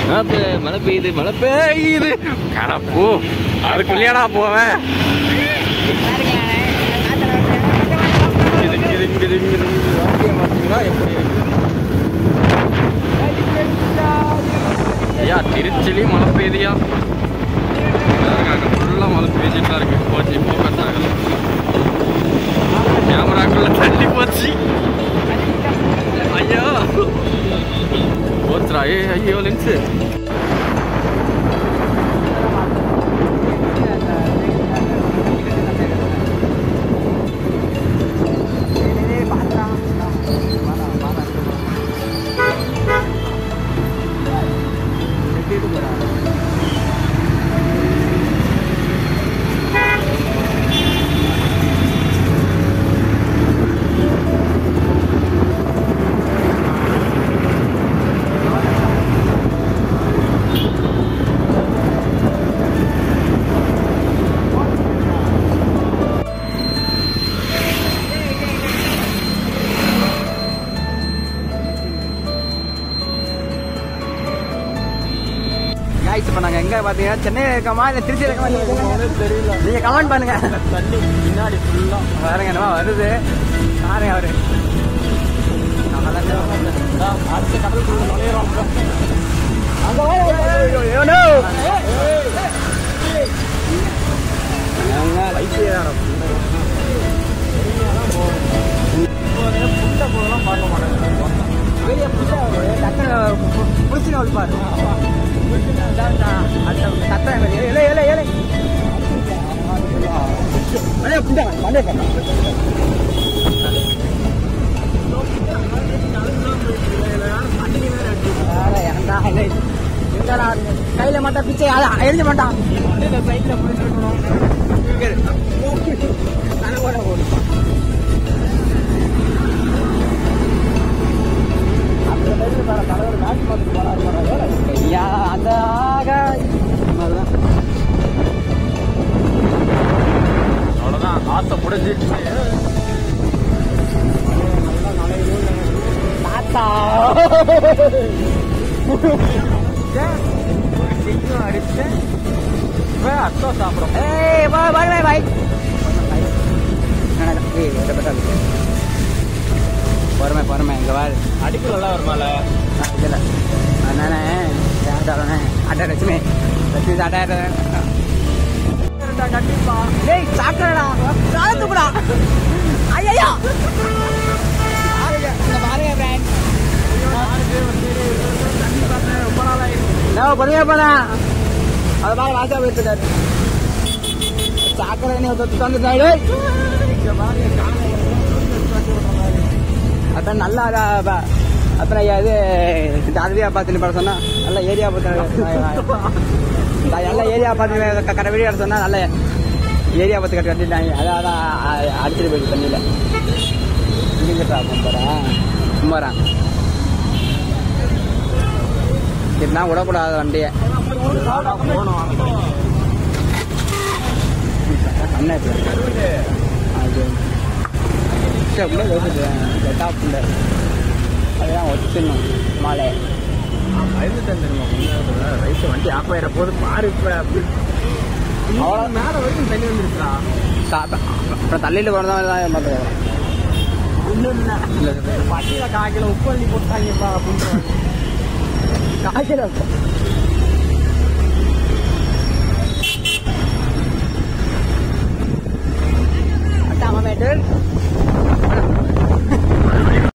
அப்ப மழை பெய்யுது மழை பெய்யுது கடப்போ அதுக்குள்ளேடா போவேன் இது, இது, இது, இது, இது. வாக்கியம் பார்த்தீங்களா எப்படி இருக்கு? ஐயா திருச்சிலையும் மழை பெய்யுதியா ஃபுல்லாக மழை பெய்ஞ்சிட்டு தான் இருக்கு போச்சு ஃபோக்கஸ் ஆகல கேமராக்குள்ள தள்ளி போச்சு ஐயோ போச்சுடா ஏ ஐயோ லென்ஸு காய்ச்சி பண்ணாங்க எங்க பாத்தீங்கன்னா சென்னையில இருக்கமா இல்ல திருச்சியில இருக்கமா தெரியல நீங்க கமெண்ட் பண்ணுங்க தண்ணி பின்னாடி ஃபுல்லா பாருங்க என்னமா வருது பாருங்க அவரு அடுத்த கடலுக்குள்ள நுழையிறோம் அங்க வா, ஐயோ, ஐயோ, no. அவங்க வைத்தியகாரம். வெளிய புடிச்சா அவரு டக்குனு பு- புடிச்சுன்னு ஒழிப்பாரு. அதான் நான் அந்த சத்தம் வெளிய. ஏலே, ஏலே, ஏலே. வெளிய புண்டா, மண்டையை பாரு. வேற ஏன்டா இது? எங்கடா இது? கையில மட்டும் பிச்சை அதான் எரிஞ்ச மாட்டான் இந்த சைட்ல போயிட்டு இருக்கணும் கனவோட ஓடும் அந்த சைடுல பாரு, தலைவர் காட்சி பார்த்துட்டு போறாரு பாரு. ஐயா, அந்த ஆகாய். மாதிரிதான். அவ்வளோதான் ஆசை முடிஞ்சிருச்சு தாத்தா அடிச்சு அர்த்தம் சாப்பிடும் ஏய் பாய் பாய் பாய் பாய் பொறுமை பொறுமை இங்க வாரு அடிக்கல வருமால இதில் நானே யார் தரேன் அட்டை லட்சுமி லட்சுமி அட்டை கண்டிப்பா டேய் சாப்பிடா சாப்பிட்டுடா ஐயோ பாருங்க இந்த பாருங்க ஃப்ரெண்ட் நான் பொறுமையா போனா அது பாரு ராஜா போயிருக்காரு சாக்கடை என்ன தொத்து தந்துட்டாரு அப்புறம் நல்லா அத- ப- அப்புறம் இது இந்த அருவியா பார்த்துன்னு படம் சொன்னா நல்ல ஏரியா பார்த்து நல்ல ஏரியா பார்த்து கடை வெளியே சொன்னா நல்ல ஏரியா பார்த்து கட்டி கட்டிட்டாங்க அதான் அதான் அ- அடிச்சிட்டு போயிடுச்சு தண்ணியில் இங்கிட்டா போகிறேன் கும்பறேன் இதுனா விடக்கூடாது வண்டியை அண்ணா அது உள்ள வருது டாப்ல அதான் வச்சிடணும் மாலை பயந்து தெரியுமா ரைட்டு வண்டி ஆஃப் ஆயிர போது பாரு இப்ப அவ்வளோ மேல வரைக்கும் தண்ணி வந்துருச்சுடா சாப்பிட அப்புறம் தள்ளிட்டு போனதான் தான் பார்த்துக்கிறேன் ஒன்றும் இல்லை பட்டியில கால் கிலோ உப்பு அள்ளி போட்டாங்கப்பா அப்படின்ற காய்ச்சல் அட்டாம மேட்டர்